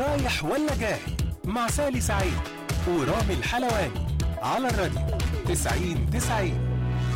رايح ولا جاي مع سالي سعيد ورامي الحلواني على الراديو 90 90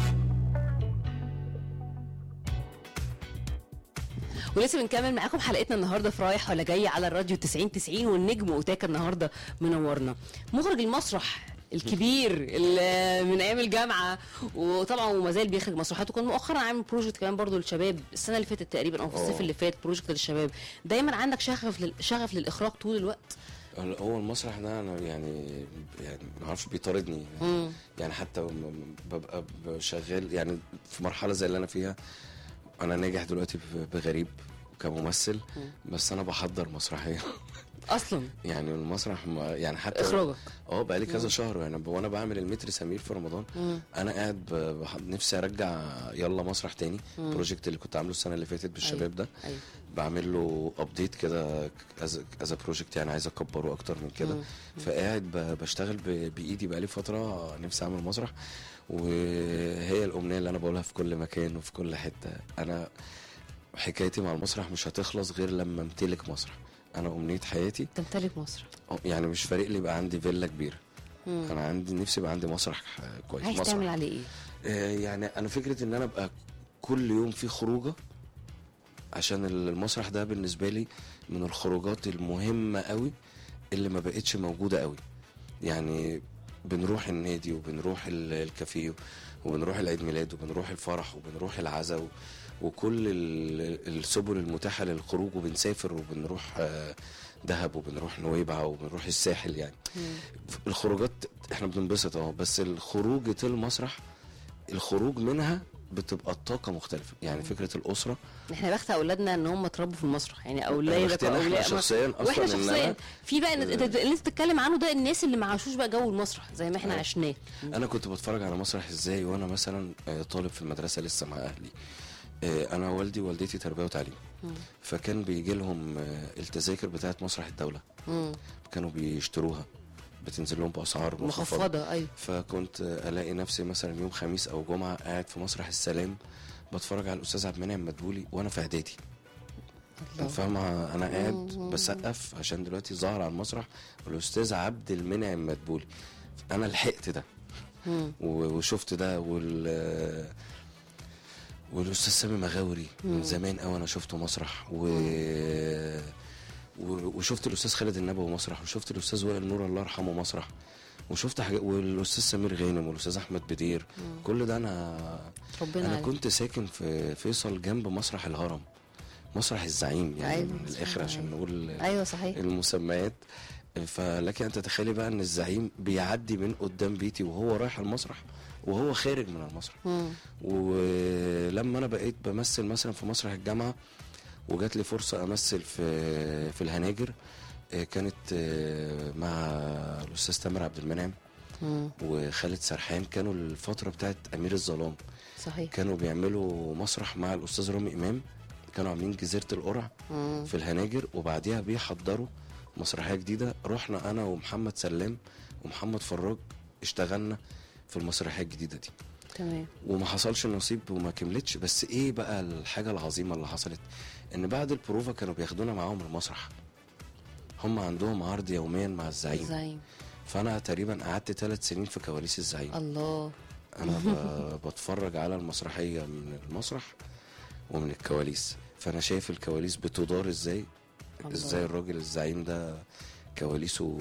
ولسه بنكمل معاكم حلقتنا النهارده في رايح ولا جاي على الراديو 90 90 والنجم اوتاكا النهارده منورنا مخرج المسرح الكبير اللي من ايام الجامعه وطبعا وما زال بيخرج مسرحيات وكان مؤخرا عامل بروجكت كمان برضو للشباب السنه اللي فاتت تقريبا او في الصيف آه. اللي فات بروجكت للشباب دايما عندك شغف لل... شغف للاخراج طول الوقت هو المسرح ده انا يعني يعني ما اعرفش بيطاردني يعني حتى م- ببقى شغال يعني في مرحله زي اللي انا فيها انا ناجح دلوقتي ب- بغريب كممثل بس انا بحضر مسرحيه اصلا يعني المسرح ما يعني حتى اخراجك اه بقالي كذا شهر يعني ب- وانا بعمل المتر سمير في رمضان انا قاعد ب- بح- نفسي ارجع يلا مسرح تاني البروجكت اللي كنت عامله السنه اللي فاتت بالشباب ده ايوه بعمل له ابديت كده از بروجكت يعني عايز اكبره اكتر من كده فقاعد ب- بشتغل ب- بايدي بقالي فتره نفسي اعمل مسرح وهي الامنيه اللي انا بقولها في كل مكان وفي كل حته انا حكايتي مع المسرح مش هتخلص غير لما امتلك مسرح انا امنيه حياتي تمتلك مسرح أه، يعني مش فارق لي يبقى عندي فيلا كبيره انا عندي نفسي يبقى عندي مسرح آه، كويس عايز مسرح. تعمل عليه ايه؟ آه، يعني انا فكره ان انا ابقى كل يوم في خروجه عشان المسرح ده بالنسبه لي من الخروجات المهمه قوي اللي ما بقتش موجوده قوي يعني بنروح النادي وبنروح ال- الكافيه وبنروح العيد ميلاد وبنروح الفرح وبنروح العزا و- وكل ال- السبل المتاحه للخروج وبنسافر وبنروح آه، دهب وبنروح نويبع وبنروح الساحل يعني الخروجات احنا بننبسط اه بس الخروجة المسرح الخروج منها بتبقى الطاقة مختلفة يعني فكرة الأسرة احنا بخت اولادنا ان هم اتربوا في المسرح يعني اولادك بختنا احنا واولاد شخصياً أصلاً واحنا إن شخصيا أنا- في بقى إن- انت اللي انت بتتكلم عنه ده الناس اللي ما عاشوش بقى جو المسرح زي ما احنا آه. عشناه أنا كنت بتفرج على مسرح إزاي وأنا مثلا آه، طالب في المدرسة لسه مع أهلي آه، أنا والدي ووالدتي تربية وتعليم فكان بيجي لهم آه، التذاكر بتاعت مسرح الدولة مم. كانوا بيشتروها بتنزل لهم بأسعار مخفضة مخفضه ايوه فكنت الاقي نفسي مثلا يوم خميس او جمعه قاعد في مسرح السلام بتفرج على الاستاذ عبد المنعم مدبولي وانا في اعدادي الله. فاهمة انا قاعد بسقف عشان دلوقتي ظهر على المسرح الاستاذ عبد المنعم مدبولي انا لحقت ده مم. و- وشفت ده وال والاستاذ سامي مغاوري من زمان قوي انا شفته مسرح و... و... وشفت الاستاذ خالد النبوي مسرح وشفت الاستاذ وائل نور الله يرحمه مسرح وشفت حاجات والاستاذ سمير غانم والاستاذ احمد بدير كل ده انا ربنا انا عليك. كنت ساكن في فيصل جنب مسرح الهرم مسرح الزعيم يعني أيوة، من مسرح الاخر عشان الزعيم. نقول ايوه صحيح المسميات فلك ان تتخيلي بقى ان الزعيم بيعدي من قدام بيتي وهو رايح المسرح وهو خارج من المسرح مم. ولما انا بقيت بمثل مثلا في مسرح الجامعه وجات لي فرصه امثل في في الهناجر آه، كانت آه، مع الاستاذ تامر عبد المنعم مم. وخالد سرحان كانوا الفتره بتاعت امير الظلام صحيح كانوا بيعملوا مسرح مع الاستاذ رامي امام كانوا عاملين جزيره القرع مم. في الهناجر وبعديها بيحضروا مسرحيه جديده رحنا انا ومحمد سلام ومحمد فراج اشتغلنا في المسرحيه الجديده دي تمام وما حصلش نصيب وما كملتش بس ايه بقى الحاجه العظيمه اللي حصلت ان بعد البروفا كانوا بياخدونا معاهم المسرح هم عندهم عرض يوميا مع الزعيم زعيم فانا تقريبا قعدت ثلاث سنين في كواليس الزعيم الله انا ب- بتفرج على المسرحيه من المسرح ومن الكواليس فانا شايف الكواليس بتدار ازاي الله. ازاي الراجل الزعيم ده كواليسه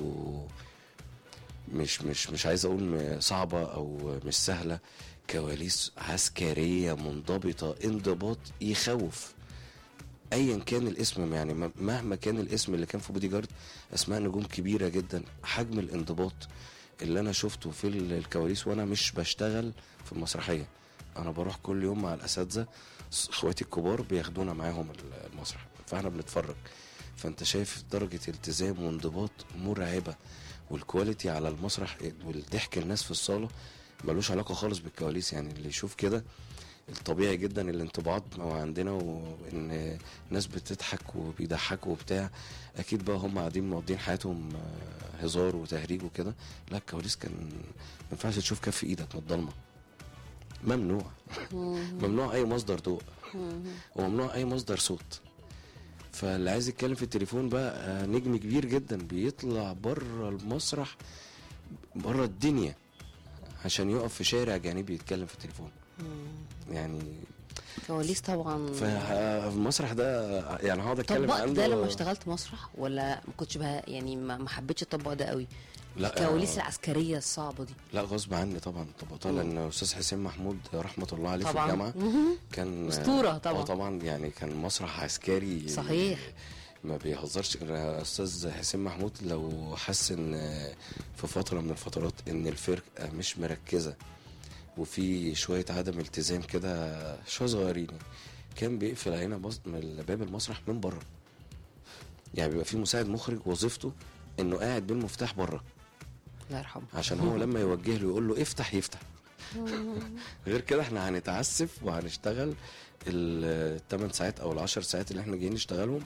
مش مش مش عايز اقول م- صعبه او مش سهله كواليس عسكريه منضبطه انضباط يخوف ايا كان الاسم يعني م- مهما كان الاسم اللي كان في بودي جارد اسماء نجوم كبيره جدا حجم الانضباط اللي انا شفته في ال- الكواليس وانا مش بشتغل في المسرحيه انا بروح كل يوم مع الاساتذه ص- اخواتي الكبار بياخدونا معاهم ال- المسرح فاحنا بنتفرج فانت شايف درجه التزام وانضباط مرعبه والكواليتي على المسرح والضحك الناس في الصاله ملوش علاقه خالص بالكواليس يعني اللي يشوف كده الطبيعي جدا الانطباعات ما هو عندنا وان ناس بتضحك وبيضحكوا وبتاع اكيد بقى هم قاعدين مقضين حياتهم آه، هزار وتهريج وكده لا الكواليس كان ما ينفعش تشوف كف ايدك من الضلمه ممنوع ممنوع اي مصدر ضوء وممنوع اي مصدر صوت فاللي عايز يتكلم في التليفون بقى آه، نجم كبير جدا بيطلع بره المسرح بره الدنيا عشان يقف في شارع جانبي يتكلم في التليفون يعني كواليس طبعا فالمسرح ده يعني هقعد اتكلم طبقت عنه ده لما اشتغلت مسرح ولا ما كنتش بقى يعني ما ما حبيتش اطبق ده قوي لا الكواليس آه، العسكريه الصعبه دي لا غصب عني طبعا طبقتها لان استاذ حسين محمود رحمه الله عليه في طبعا الجامعه مهم. كان أسطورة طبعا. اه طبعا يعني كان مسرح عسكري صحيح. ما بيهزرش أنا استاذ حسين محمود لو حس ان في فتره من الفترات ان الفرقه مش مركزه وفي شويه عدم التزام كده شويه صغيرين كان بيقفل علينا بص- من باب المسرح من بره يعني بيبقى في مساعد مخرج وظيفته انه قاعد بالمفتاح بره الله يرحمه عشان هو لما يوجه له يقول له افتح يفتح غير كده احنا هنتعسف وهنشتغل الثمان ساعات او العشر ساعات اللي احنا جايين نشتغلهم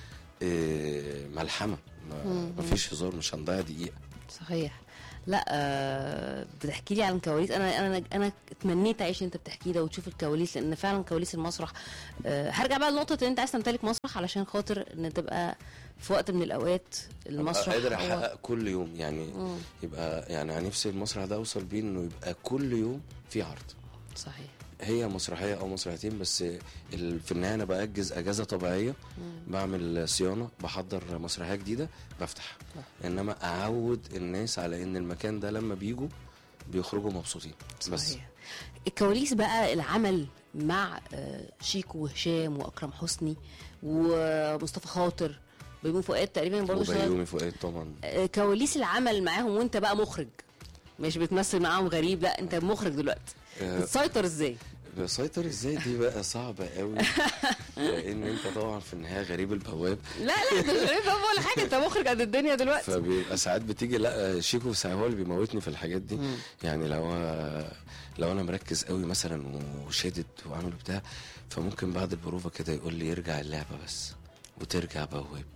اه، ملحمه ما- مفيش هزار مش هنضيع دقيقه صحيح لا آه بتحكي لي عن كواليس انا انا انا اتمنيت اعيش اللي انت بتحكيه ده وتشوف الكواليس لان فعلا كواليس المسرح آه هرجع بقى لنقطه ان انت عايز تمتلك مسرح علشان خاطر ان تبقى في وقت من الاوقات المسرح أبقى قادر هو- احقق كل يوم يعني مم. يبقى يعني أنا نفسي المسرح ده اوصل بيه انه يبقى كل يوم في عرض صحيح هي مسرحيه او مسرحيتين بس ال- في النهايه انا باجز اجازه طبيعيه بعمل صيانه بحضر مسرحيه جديده بفتح انما اعود الناس على ان المكان ده لما بيجوا بيخرجوا مبسوطين بس صحيح الكواليس بقى العمل مع آه، شيكو وهشام واكرم حسني ومصطفى خاطر بيومي فؤاد تقريبا برضه اشتغل وبيومي فؤاد طبعا آه، كواليس العمل معاهم وانت بقى مخرج مش بتمثل معاهم غريب لا انت مخرج دلوقتي آه، بتسيطر ازاي بسيطر ازاي دي بقى صعبه قوي لان انت طبعا في النهايه غريب البواب لا لا ده مش غريب بقى ولا حاجه انت مخرج قد الدنيا دلوقتي فبيبقى ساعات بتيجي لا شيكو ساعات هو اللي بيموتني في الحاجات دي يعني لو لو انا مركز قوي مثلا وشادد وعامل بتاع فممكن بعد البروفه كده يقول لي يرجع اللعبه بس وترجع بواب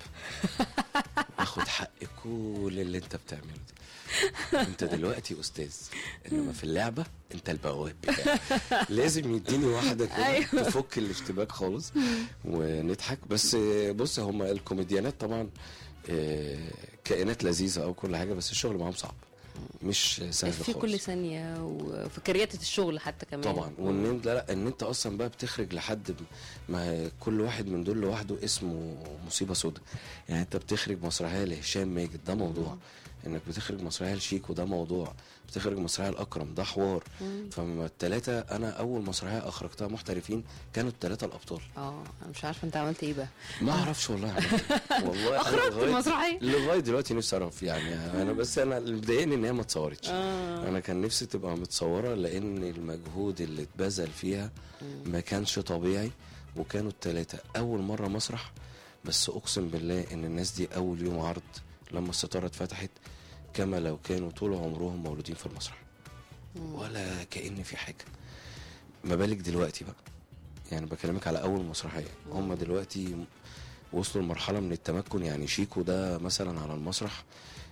اخد حق كل اللي انت بتعمله ده انت دلوقتي استاذ انما في اللعبه انت البواب بتاعي لازم يديني واحده كده أيوة. تفك الاشتباك خالص ونضحك بس بص هم الكوميديانات طبعا آه، كائنات لذيذه او كل حاجه بس الشغل معاهم صعب مش سهل في خالص كل ثانيه وفي كرياتة الشغل حتى كمان طبعا وان انت لا ان انت اصلا بقى بتخرج لحد ب- ما كل واحد من دول لوحده اسمه مصيبه سوداء يعني انت بتخرج مسرحيه لهشام ماجد ده موضوع انك بتخرج مسرحيه لشيكو ده موضوع بتخرج مسرحيه لاكرم ده حوار فما الثلاثه انا اول مسرحيه اخرجتها محترفين كانوا الثلاثه الابطال اه انا مش عارفه انت عملت ايه بقى ما اعرفش والله عملت إيه. والله أنا أخرجت لغاية- المسرحية؟ لغايه دلوقتي نفسي اعرف يعني انا بس انا اللي مضايقني ان هي ما اتصورتش آه. انا كان نفسي تبقى متصوره لان المجهود اللي اتبذل فيها ما كانش طبيعي وكانوا الثلاثه اول مره مسرح بس اقسم بالله ان الناس دي اول يوم عرض لما الستاره اتفتحت كما لو كانوا طول عمرهم مولودين في المسرح ولا كأن في حاجه ما بالك دلوقتي بقى يعني بكلمك على اول مسرحيه هم دلوقتي وصلوا لمرحله من التمكن يعني شيكو ده مثلا على المسرح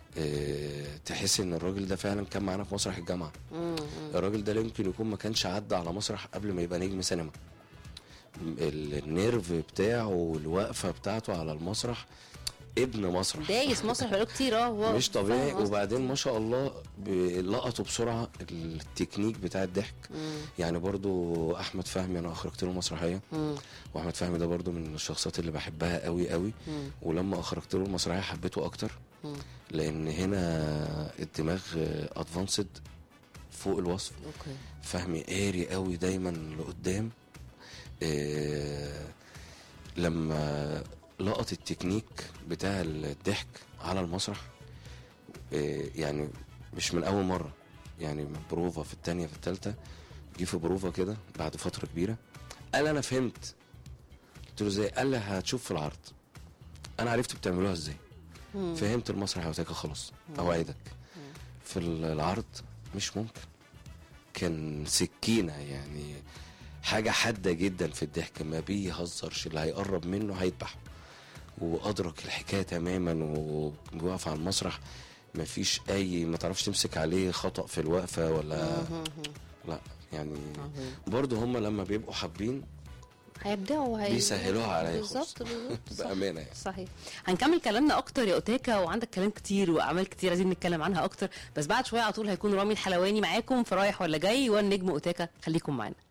اه تحس ان الراجل ده فعلا كان معانا في مسرح الجامعه الراجل ده لا يمكن يكون ما كانش عدى على مسرح قبل ما يبقى نجم سينما ال- النيرف بتاعه والوقفه بتاعته على المسرح ابن مسرح دايس مسرح بقاله كتير اه هو مش طبيعي فاهم قصدي. وبعدين ما شاء الله ب- لقطوا بسرعه التكنيك بتاع الضحك يعني برضو احمد فهمي انا اخرجت له مسرحيه مم. واحمد فهمي ده برضو من الشخصيات اللي بحبها قوي قوي مم. ولما اخرجت له المسرحيه حبيته اكتر مم. لان هنا الدماغ ادفانسد فوق الوصف اوكي فهمي قاري قوي دايما لقدام آه لما لقط التكنيك بتاع الضحك على المسرح آه يعني مش من اول مره يعني من بروفا في التانية في التالتة جه في بروفا كده بعد فترة كبيرة قال انا فهمت قلت له ازاي قال لي هتشوف في العرض انا عرفت بتعملوها ازاي فهمت المسرح يا وتاكا خلاص اوعدك في العرض مش ممكن كان سكينة يعني حاجة حادة جدا في الضحك ما بيهزرش اللي هيقرب منه هيذبحه وأدرك الحكاية تماما وبيقف على المسرح ما فيش أي ما تعرفش تمسك عليه خطأ في الوقفة ولا لا يعني عظيم. برضه هم لما بيبقوا حابين هيبدعوا هي... بيسهلوها عليا بالظبط خالص. بالظبط صح. بأمانة يعني. صحيح هنكمل كلامنا اكتر يا اوتاكا وعندك كلام كتير واعمال كتير عايزين نتكلم عنها اكتر بس بعد شويه على طول هيكون رامي الحلواني معاكم في رايح ولا جاي والنجم اوتاكا خليكم معانا